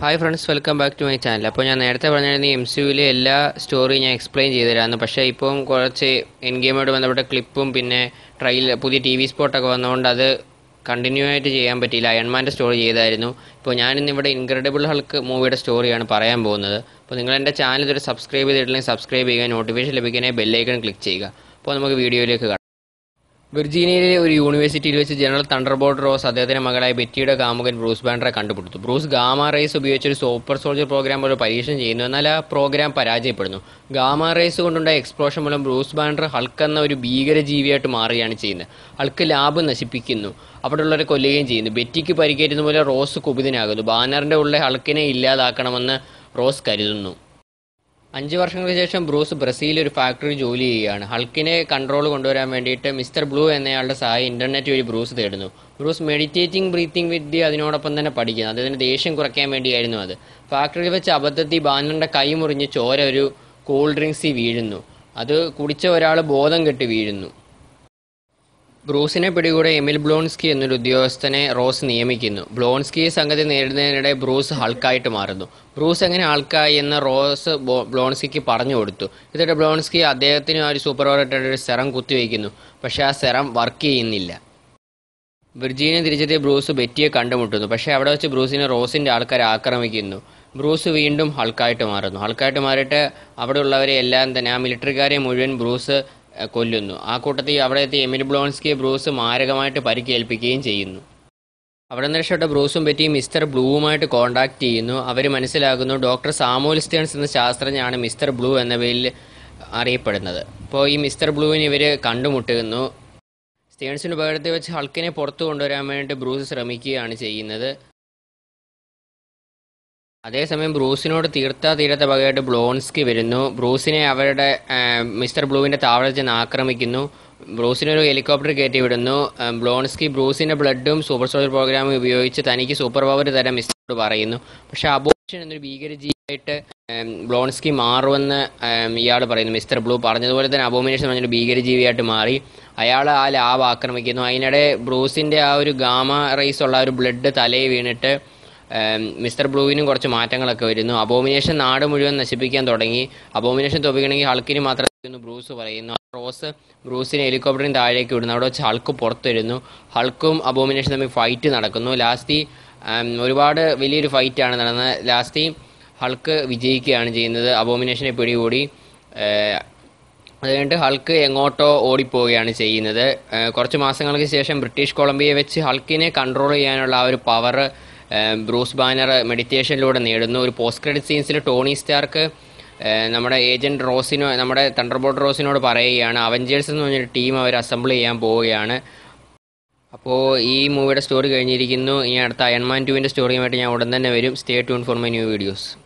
hi friends welcome back to my channel അപ്പോൾ ഞാൻ നേരത്തെ പറഞ്ഞിരുന്ന എം സി യുവിലെ എല്ലാ സ്റ്റോറിയും ഞാൻ എക്സ്പ്ലെയിൻ ചെയ്തു തരാമെന്ന് പക്ഷേ ഇപ്പം കുറച്ച് എൻ ഗെയിമായിട്ട് ബന്ധപ്പെട്ട ക്ലിപ്പും പിന്നെ ട്രയൽ പുതിയ ടി വി സ്പോട്ടൊക്കെ വന്നതുകൊണ്ട് അത് കണ്ടിന്യൂ ആയിട്ട് ചെയ്യാൻ പറ്റിയില്ല അയൺമാൻ്റെ സ്റ്റോറി ചെയ്തായിരുന്നു ഇപ്പോൾ ഞാനിന്ന് ഇവിടെ ഇൻക്രെഡിബിൾ ഹൾക്ക് മൂവിയുടെ സ്റ്റോറിയാണ് പറയാൻ പോകുന്നത് അപ്പോൾ നിങ്ങൾ എൻ്റെ ചാനൽ ഇതൊരു സബ്സ്ക്രൈബ് ചെയ്തിട്ടില്ലെങ്കിൽ സബ്സ്ക്രൈബ് ചെയ്യുക നോട്ടിഫിക്കേഷൻ ലഭിക്കാനായി ബെല്ലൈക്കൺ ക്ലിക്ക് ചെയ്യുക അപ്പോൾ നമുക്ക് വീഡിയോയിലേക്ക് കാണാം വിർജീനിയയിലെ ഒരു യൂണിവേഴ്സിറ്റിയിൽ വെച്ച് ജനറൽ തണ്ടർബോൾട്ട് റോസ് അദ്ദേഹത്തിന്റെ മകളായ ബെറ്റിയുടെ കാമുകൻ ബ്രൂസ് ബാൻഡറെ കണ്ടുപിടിച്ചു ബ്രൂസ് ഗാമ റേസ് ഉപയോഗിച്ച് ഒരു സൂപ്പർ സോൾജർ പ്രോഗ്രാം ഒരു പരീക്ഷണം ചെയ്യുന്നു എന്നാൽ ആ പ്രോഗ്രാം പരാജയപ്പെടുന്നു ഗാമ റേസ് കൊണ്ടുണ്ടായ എക്സ്പ്ലോഷൻ മൂലം ബ്രൂസ് ബാൻഡർ ഹൾക്ക് എന്ന ഒരു ഭീകരജീവിയായിട്ട് മാറുകയാണ് ചെയ്യുന്നത് ഹൾക്ക് ലാബ് നശിപ്പിക്കുന്നു അവിടെയുള്ളവരെ കൊല്ലുകയും ചെയ്യുന്നു ബെറ്റിക്ക് പരിക്കേറ്റുന്ന പോലെ റോസ് കുപിതനാകുന്നു ബാനറിന്റെ ഉള്ളിലെ ഹൾക്കിനെ ഇല്ലാതാക്കണമെന്ന് റോസ് കരുതുന്നു അഞ്ച് വർഷങ്ങൾക്ക് ശേഷം ബ്രൂസ് ബ്രസീലിൽ ഒരു ഫാക്ടറി ജോലി ചെയ്യുകയാണ് ഹൾക്കിനെ കൺട്രോൾ കൊണ്ടുവരാൻ വേണ്ടിയിട്ട് മിസ്റ്റർ ബ്ലൂ എന്നയാളുടെ സഹായം ഇന്റർനെറ്റ് വഴി ബ്രൂസ് തേടുന്നു ബ്രൂസ് മെഡിറ്റേറ്റിംഗ് ബ്രീത്തിങ് വിദ്യ അതിനോടൊപ്പം തന്നെ പഠിക്കുന്നു അദ്ദേഹത്തിന് ദേഷ്യം കുറയ്ക്കാൻ വേണ്ടിയായിരുന്നു അത് ഫാക്ടറിയിൽ വെച്ച് അബദ്ധത്തിൽ ബാനറിന്റെ കൈ മുറിഞ്ഞ് ചോര ഒരു കൂൾ ഡ്രിങ്ക്സിൽ വീഴുന്നു അത് കുടിച്ച ഒരാൾ ബോധം കെട്ട് വീഴുന്നു ബ്രൂസിനെ പിടികൂടെ എമിൽ ബ്ലോൺസ്കി എന്നൊരു ഉദ്യോഗസ്ഥനെ റോസ് നിയമിക്കുന്നു ബ്ലോൺസ്കിയെ സംഗതി നേരിടുന്നതിനിടെ ബ്രൂസ് ഹൾക്കായിട്ട് മാറുന്നു ബ്രൂസ് എങ്ങനെ ആൾക്കായി എന്ന് റോസ് ബോ- ബ്ലോൺസ്കിക്ക് പറഞ്ഞു കൊടുത്തു എന്നിട്ട് ബ്ലോൺസ്കി അദ്ദേഹത്തിന് ആ ഒരു സൂപ്പർ പവർ ഒരു സെറം കുത്തിവെക്കുന്നു പക്ഷേ ആ സെറം വർക്ക് ചെയ്യുന്നില്ല വിർജീനിയ തിരിച്ചെത്തിയ ബ്രൂസ് ബെറ്റിയെ കണ്ടുമുട്ടുന്നു പക്ഷേ അവിടെ വെച്ച് ബ്രൂസിനെ റോസിന്റെ ആൾക്കാർ ആക്രമിക്കുന്നു ബ്രൂസ് വീണ്ടും ഹൾക്കായിട്ട് മാറുന്നു ഹൾക്കായിട്ട് മാറിയിട്ട് അവിടെയുള്ളവരെ എല്ലാം തന്നെ ആ മിലിറ്ററിക്കാരെ മുഴുവൻ ബ്രൂസ് ഏഹ്, കൊല്ലുന്നു ആ കൂട്ടത്തിൽ അവിടെ എത്തിയ എമിൽ ബ്ലോൺസ്കിയെ ബ്രൂസ് മാരകമായിട്ട് പരിക്കേൽപ്പിക്കുകയും ചെയ്യുന്നു അവിടെ നിന്ന് രക്ഷപ്പെട്ട ബ്രൂസും ബെറ്റിയും മിസ്റ്റർ ബ്ലൂവുമായിട്ട് കോൺടാക്ട് ചെയ്യുന്നു അവർ മനസ്സിലാക്കുന്നു ഡോക്ടർ സാമുവൽ സ്റ്റേൺസ് എന്ന ശാസ്ത്രജ്ഞനാണ് മിസ്റ്റർ ബ്ലൂ എന്ന പേരിൽ അറിയപ്പെടുന്നത് അപ്പോൾ ഈ മിസ്റ്റർ ബ്ലൂവിനെ ഇവർ കണ്ടുമുട്ടുന്നു സ്റ്റേൺസിന് പകരത്തിൽ വെച്ച് ഹൾക്കിനെ പുറത്തു കൊണ്ടുവരാൻ വേണ്ടി ബ്രൂസ് ശ്രമിക്കുകയാണ് ചെയ്യുന്നത് അതേസമയം ബ്രൂസിനോട് തീർത്താ തീരത്തെ പകയായിട്ട് ബ്ലോൺസ്കി വരുന്നു ബ്രൂസിനെ അവരുടെ ആ, മിസ്റ്റർ ബ്ലൂവിന്റെ താവളത്തിൽ ചെന്ന് ആക്രമിക്കുന്നു ബ്രൂസിനെ ഒരു ഹെലികോപ്റ്റർ കയറ്റി വിടുന്നു ആ, ബ്ലോൺസ്കി ബ്രൂസിന്റെ ബ്ലഡും സൂപ്പർ സോൾജർ പ്രോഗ്രാമും ഉപയോഗിച്ച് തനിക്ക് സൂപ്പർ പവർ തരാൻ മിസ്റ്ററോട് പറയുന്നു പക്ഷെ അബോഷൻ എന്നൊരു ഭീകരജീവിയായിട്ട് ഉം, ബ്ലോൺസ്കി മാറുമെന്ന് ഇയാൾ പറയുന്നു മിസ്റ്റർ ബ്ലൂ പറഞ്ഞതുപോലെ തന്നെ അബോമിനേഷൻ എന്ന് പറഞ്ഞൊരു ഭീകരജീവിയായിട്ട് മാറി അയാൾ ആ ലാബ് ആക്രമിക്കുന്നു അതിനിടെ ബ്രൂസിന്റെ ആ ഒരു ഗാമ റേസ് ഉള്ള ആ ഒരു ബ്ലഡ് തലയിൽ വീണിട്ട് ഏം, മിസ്റ്റർ ബ്ലൂവിനും കുറച്ച് മാറ്റങ്ങളൊക്കെ വരുന്നു അബോമിനേഷൻ നാട് മുഴുവൻ നശിപ്പിക്കാൻ തുടങ്ങി അബോമിനേഷൻ തോപ്പിക്കണമെങ്കിൽ ഹൾക്കിന് മാത്രമേ എന്ന് ബ്രൂസ് പറയുന്നു റോസ് ബ്രൂസിനെ ഹെലികോപ്റ്ററിന് താഴേക്ക് വിടുന്നു അവിടെ വെച്ച് ഹൾക്ക് പുറത്തു വരുന്നു ഹൾക്കും അബോമിനേഷൻ തമ്മിൽ ഫൈറ്റ് നടക്കുന്നു ലാസ്റ്റ് ഒരുപാട് വലിയൊരു ഫൈറ്റാണ് നടന്നത് ലാസ്റ്റ് ഹൾക്ക് വിജയിക്കുകയാണ് ചെയ്യുന്നത് അബോമിനേഷനെ പിടികൂടി ഏഹ്, അത് കഴിഞ്ഞിട്ട് ഹൾക്ക് എങ്ങോട്ടോ ഓടിപ്പോവുകയാണ് ചെയ്യുന്നത് ഏഹ് കുറച്ച് മാസങ്ങൾക്ക് ശേഷം ബ്രിട്ടീഷ് കൊളംബിയയെ വെച്ച് ഹൾക്കിനെ കൺട്രോൾ ചെയ്യാനുള്ള ആ ഒരു പവർ ബ്രൂസ് ബാനർ മെഡിറ്റേഷനിലൂടെ നേടുന്നു ഒരു പോസ്റ്റ് ക്രെഡിറ്റ് സീൻസിൽ ടോണി സ്റ്റാർക്ക് ഏഹ് നമ്മുടെ ഏജന്റ് റോസിനോ നമ്മുടെ തണ്ടർബോൾട്ട് റോസിനോട് പറയുകയാണ് അവഞ്ചേഴ്സ് എന്ന് പറഞ്ഞൊരു ടീം അവർ അസംബിൾ ചെയ്യാൻ പോവുകയാണ് അപ്പോൾ ഈ മൂവിയുടെ സ്റ്റോറി കഴിഞ്ഞിരിക്കുന്നു ഇനി അടുത്ത അയൺമാൻ ടുവിൻ്റെ സ്റ്റോറിയുമായിട്ട് ഞാൻ ഉടൻ തന്നെ വരും stay tune for my new videos